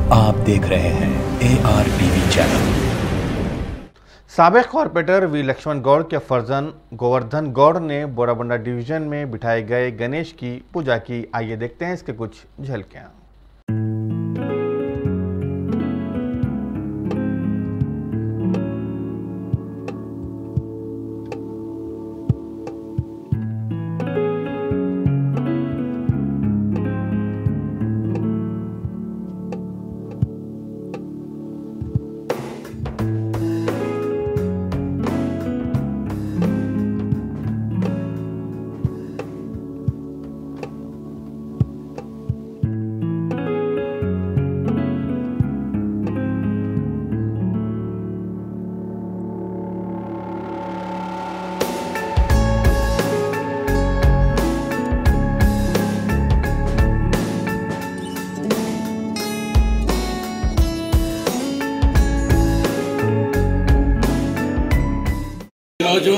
आप देख रहे हैं ए आर टीवी चैनल सबक कॉरपोरेटर वी लक्ष्मण गौड़ के फर्जन गोवर्धन गौड़ ने बोराबंडा डिवीजन में बिठाए गए गणेश की पूजा की आइए देखते हैं इसके कुछ झलकियां ఈరోజు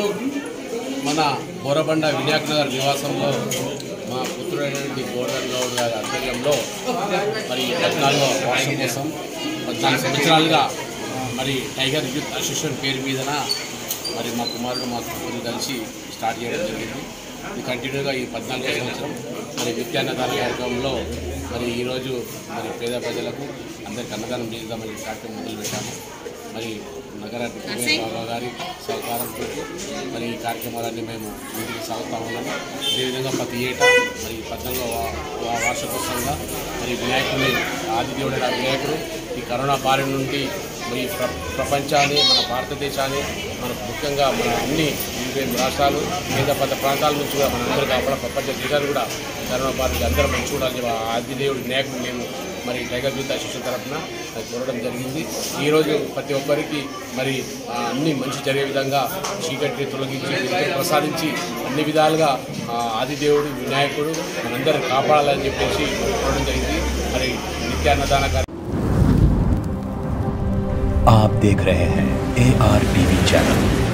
మన బోరబండ వినాయక్ నగర్ నివాసంలో మా పుత్రుడైనటువంటి గోవర్ధన్ గౌడ్ గారి ఆధ్వర్యంలో మరి పద్నాలుగో వార్షం కోసం పద్నాలుగు సంవత్సరాలుగా మరి టైగర్ యూత్ అసోసియేషన్ పేరు మీదన మరి మా కుమారుడు మా పుత్రులు కలిసి స్టార్ట్ చేయడం జరిగింది ఇది కంటిన్యూగా ఈ పద్నాలుగో సంవత్సరం మరి విద్యాన్నదాన కార్యక్రమంలో మరి ఈరోజు మరి పేద ప్రజలకు అందరికి అన్నదానం చేద్దామని కార్యక్రమం మొదలుపెట్టాము మరి నగర డిప్యూటీ బాబా గారి సహకారంతో మరి ఈ కార్యక్రమాలన్నీ మేము ముందుకు సాగుతా ఉన్నాము అదేవిధంగా ప్రతి ఏటా మరి పద్నాలుగో వా- వా- వార్షికోత్సవంగా మరి వినాయకుడిని ఆదిదేవుడైన వినాయకుడు ఈ కరోనా బారి నుండి మరి ప్ర ప్రపంచాన్ని మన భారతదేశాన్ని మన ముఖ్యంగా మన అన్ని ఇరవై రాష్ట్రాలు కేంద్ర పద ప్రాంతాల నుంచి కూడా మన అందరూ కాపాడ ప్రపంచ దేశాలు కూడా కరోనా బారి నుంచి అందరూ మంచి చూడాలని ఆ ఆదిదేవుడి వినాయకుడు మేము మరి టైగర్ యూత్ అసోసియేషన్ తరఫున అది చూడడం జరిగింది ఈరోజు ప్రతి ఒక్కరికి మరి ఆ, అన్ని మంచి జరిగే విధంగా చీకటిని తొలగించి వెలుగును ప్రసాదించి అన్ని విధాలుగా ఆ, ఆదిదేవుడు వినాయకుడు మనందరిని కాపాడాలని చెప్పేసి కోరడం జరిగింది మరి నిత్యాన్నదాన కార్య- आप देख रहे हैं ए आर टीवी चैनल